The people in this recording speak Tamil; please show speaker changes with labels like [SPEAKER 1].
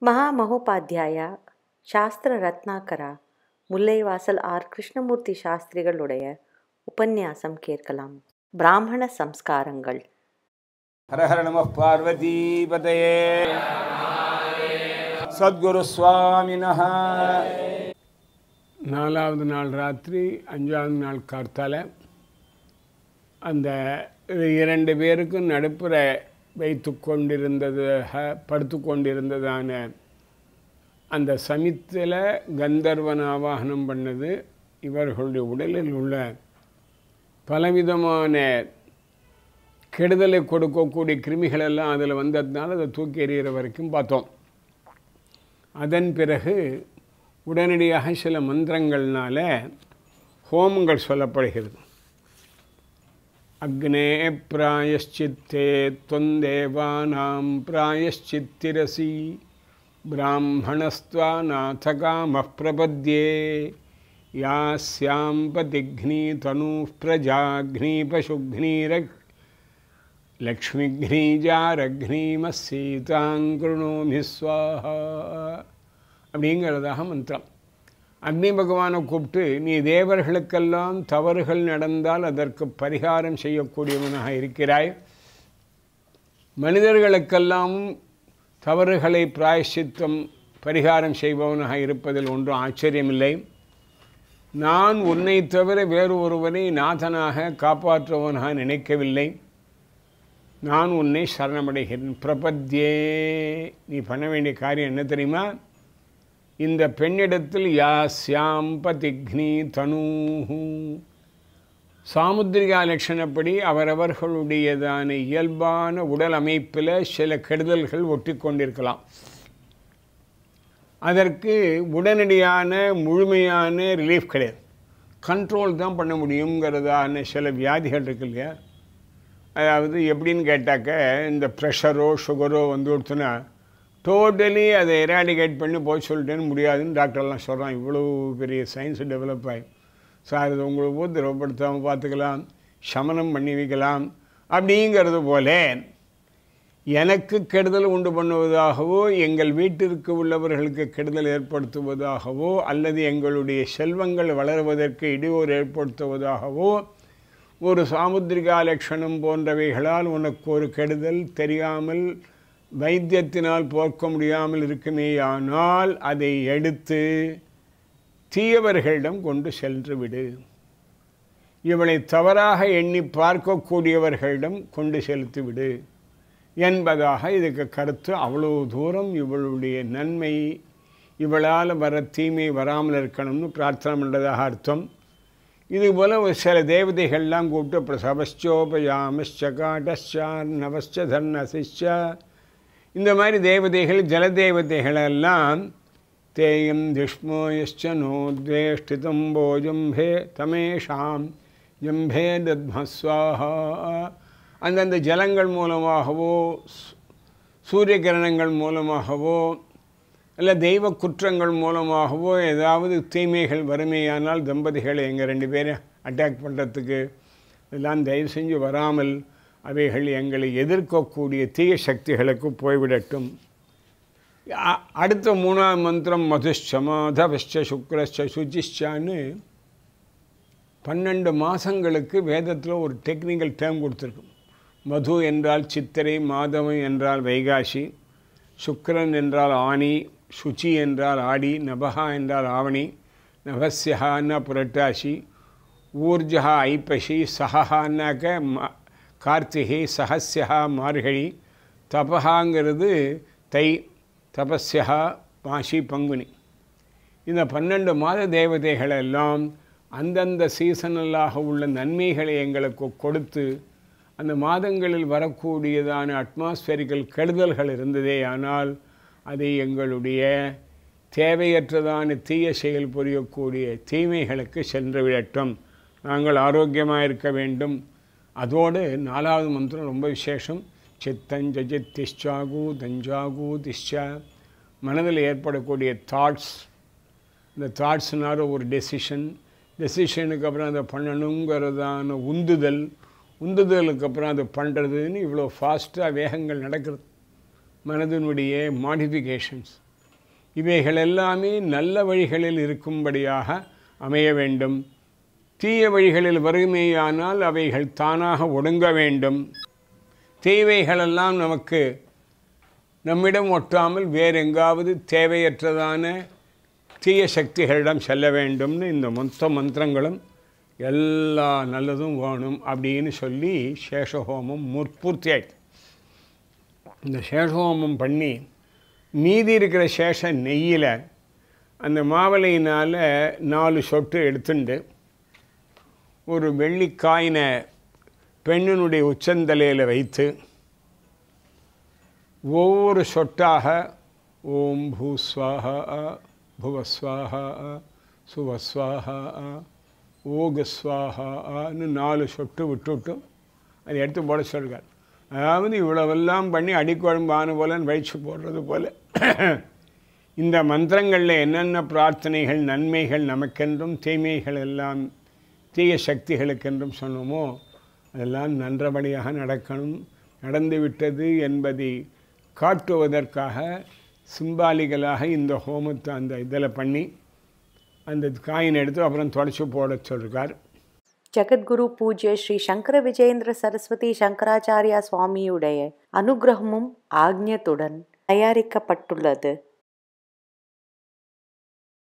[SPEAKER 1] மகாமகோபாத்தியாய சாஸ்திர ரத்னாகரா முல்லைவாசல் ஆர் கிருஷ்ணமூர்த்தி சாஸ்திரிகளுடைய உபன்யாசம் கேட்கலாம் பிராமண சம்ஸ்காரங்கள்
[SPEAKER 2] ஹர ஹர நம பார்வதீபதையே சத்குரு சுவாமினஹ
[SPEAKER 3] நாலாவது நாள் ராத்திரி அஞ்சாவது நாள் கார்த்தால அந்த இரண்டு பேருக்கும் நடுப்புற வைத்து கொண்டிருந்தது படுத்து கொண்டிருந்ததான அந்த சமித்தில் கந்தர்வன் ஆவாகனம் பண்ணது இவர்களுடைய உடலில் உள்ள பலவிதமான கெடுதலை கொடுக்கக்கூடிய கிருமிகள் எல்லாம் அதில் வந்ததுனால அதை தூக்கி எறிகிற வரைக்கும் பார்த்தோம் அதன் பிறகு உடனடியாக சில மந்திரங்கள்னால ஹோமங்கள் சொல்லப்படுகிறது அக்னே பிராயஷ்சித்தே தொந்தேவானாம் பிராயஷ்சித்திரசி பிராமணஸ்துவா நாதகாம பிரபத்யே யாஸ்யாம் பதிக்னி தனு பிரஜாக்னி பசுக்னீரக் லக்ஷ்மிக்னீஜாரக்னீமசீதாங்கிருணோமி ஸ்வாஹா அப்படிங்கிறதாக மந்திரம் அக்னி பகவானை கூப்பிட்டு நீ தேவர்களுக்கெல்லாம் தவறுகள் நடந்தால் அதற்கு பரிகாரம் செய்யக்கூடியவனாக இருக்கிறாய் மனிதர்களுக்கெல்லாம் தவறுகளை பிராயசித்தம் பரிகாரம் செய்பவனாக இருப்பதில் ஒன்றும் ஆச்சரியமில்லை நான் உன்னை தவிர வேறு ஒருவரை நாதனாக காப்பாற்றுவனாக நினைக்கவில்லை நான் உன்னை சரணமடைகிறேன் பிரபத்யே நீ பண்ண வேண்டிய காரியம் என்ன தெரியுமா இந்த பெண்ணிடத்தில் யாஸ்யாம் பதிக்னி தனூஹு சாமுத்திரிகா லட்சணப்படி அவரவர்களுடையதான இயல்பான உடல் அமைப்பில் சில கெடுதல்கள் ஒட்டி கொண்டிருக்கலாம் அதற்கு உடனடியான முழுமையான ரிலீஃப் கிடையாது கண்ட்ரோல் தான் பண்ண முடியுங்கிறதான சில வியாதிகள் இருக்கு இல்லையா அதாவது எப்படின்னு கேட்டாக்க இந்த ப்ரெஷரோ சுகரோ வந்து கொடுத்தோன்னா டோட்டலி அதை எராடிகேட் பண்ணி போய் சொல்லிட்டேன்னு முடியாதுன்னு டாக்டர்லாம் சொல்கிறான் இவ்வளோ பெரிய சயின்ஸ் டெவலப் ஆகி சார் இது உங்களுக்கு உபதிரவப்படுத்தாமல் பார்த்துக்கலாம் சமனம் பண்ணி வைக்கலாம் அப்படிங்கிறது போல எனக்கு கெடுதல் உண்டு பண்ணுவதாகவோ எங்கள் வீட்டிற்கு உள்ளவர்களுக்கு கெடுதல் ஏற்படுத்துவதாகவோ அல்லது எங்களுடைய செல்வங்கள் வளருவதற்கு இடையூறு ஏற்படுத்துவதாகவோ ஒரு சாமுத்திரிகா லட்சணம் போன்றவைகளால் உனக்கு ஒரு கெடுதல் தெரியாமல் வைத்தியத்தினால் போக்க முடியாமல் இருக்குமேயானால் அதை எடுத்து தீயவர்களிடம் கொண்டு சென்று விடு இவளை தவறாக எண்ணி பார்க்கக்கூடியவர்களிடம் கொண்டு செலுத்தி விடு என்பதாக இதுக்கு கருத்து அவ்வளோ தூரம் இவளுடைய நன்மை இவளால் வர தீமை வராமல் இருக்கணும்னு பிரார்த்தனை பண்ணுறதாக அர்த்தம் இதுபோல் ஒரு சில தேவதைகள்லாம் கூப்பிட்டு பிரசவச்சோபயாமச்ச காட்டச்சார் நவச்ச தர்ணசிச்ச இந்த மாதிரி தேவதைகள் ஜல தேவதைகளெல்லாம் தேயம் திஷ்மோயச்ச நோத்வேஷ்டிதம் போஜம்பே தமேஷாம் ஜம்பே தத்மஸ்வாஹா அந்தந்த ஜலங்கள் மூலமாகவோ சூரிய கிரணங்கள் மூலமாகவோ இல்லை தெய்வ குற்றங்கள் மூலமாகவோ ஏதாவது தீமைகள் வறுமையானால் தம்பதிகளை எங்கள் ரெண்டு பேரும் அட்டாக் பண்ணுறதுக்கு இதெல்லாம் தயவு செஞ்சு வராமல் அவைகள் எங்களை எதிர்க்கக்கூடிய தீய சக்திகளுக்கு போய்விடட்டும் அடுத்த மூணாம் மந்திரம் மதுஷமாதவஷ்ட சுக்ரஷ்ட சுஜிஷ்டான்னு பன்னெண்டு மாதங்களுக்கு வேதத்தில் ஒரு டெக்னிக்கல் டேர்ம் கொடுத்துருக்கும் மது என்றால் சித்திரை மாதவம் என்றால் வைகாசி சுக்கரன் என்றால் ஆணி சுச்சி என்றால் ஆடி நபகா என்றால் ஆவணி நபஸ்யஹான்னா புரட்டாசி ஊர்ஜா ஐப்பசி சஹான்னாக்க மா கார்த்திகை சஹஸ்யா மார்கழி தபகாங்கிறது தை தபஸ்யா மாசி பங்குனி இந்த பன்னெண்டு மாத தேவதைகள் எல்லாம் அந்தந்த சீசனலாக உள்ள நன்மைகளை எங்களுக்கு கொடுத்து அந்த மாதங்களில் வரக்கூடியதான அட்மாஸ்பரிக்கல் கெடுதல்கள் இருந்ததே ஆனால் அதை எங்களுடைய தேவையற்றதான தீய செயல் புரியக்கூடிய தீமைகளுக்கு சென்று விடட்டும் நாங்கள் ஆரோக்கியமாக இருக்க வேண்டும் அதோடு நாலாவது மந்திரம் ரொம்ப விசேஷம் சித்தஞ்சஜித் திஷ்சாகு தஞ்சாகு திஷ்சா மனதில் ஏற்படக்கூடிய தாட்ஸ் இந்த தாட்ஸ்னால ஒரு டெசிஷன் டெசிஷனுக்கு அப்புறம் அதை பண்ணணுங்கிறதான உந்துதல் உந்துதலுக்கு அப்புறம் அதை பண்ணுறதுன்னு இவ்வளோ ஃபாஸ்ட்டாக வேகங்கள் நடக்கிறது மனதினுடைய மாடிஃபிகேஷன்ஸ் இவைகள் எல்லாமே நல்ல வழிகளில் இருக்கும்படியாக அமைய வேண்டும் தீய வழிகளில் வருமையானால் அவைகள் தானாக ஒடுங்க வேண்டும் தீவைகளெல்லாம் நமக்கு நம்மிடம் ஒட்டாமல் வேற எங்காவது தேவையற்றதான தீய சக்திகளிடம் செல்ல வேண்டும்னு இந்த மொத்த மந்திரங்களும் எல்லா நல்லதும் வேணும் அப்படின்னு சொல்லி சேஷஹோமம் முற்பூர்த்தி ஆயிடுச்சு இந்த சேஷஹோமம் பண்ணி மீதி இருக்கிற சேஷ நெய்யில் அந்த மாவளையினால் நாலு சொட்டு எடுத்துண்டு ஒரு வெள்ளிக்காயினை பெண்ணினுடைய உச்சந்தலையில் வைத்து ஒவ்வொரு சொட்டாக ஓம் பூஸ்வாஹா புவஸ்வாஹா சுவஸ்வாஹா ஓகஸ்வாஹான்னு நாலு சொட்டு விட்டுவிட்டு அதை எடுத்து போட சொல்கிறார் அதாவது இவ்வளவெல்லாம் பண்ணி அடிக்குழம்பான போல வழிச்சு போடுறது போல இந்த மந்திரங்களில் என்னென்ன பிரார்த்தனைகள் நன்மைகள் நமக்கென்றும் தீமைகள் எல்லாம் தீய சக்திகளுக்கென்றும் சொன்னோமோ அதெல்லாம் நன்றபடியாக நடக்கணும் நடந்துவிட்டது என்பதை காட்டுவதற்காக சிம்பாலிகளாக இந்த ஹோமத்தை அந்த இதில் பண்ணி அந்த காயின் எடுத்து அப்புறம் தொடச்சி போட சொல்கிறார்
[SPEAKER 1] ஜெகத்குரு பூஜ்ய ஸ்ரீ சங்கர விஜயேந்திர சரஸ்வதி சங்கராச்சாரியா சுவாமியுடைய அனுகிரகமும் ஆக்ஞத்துடன் தயாரிக்கப்பட்டுள்ளது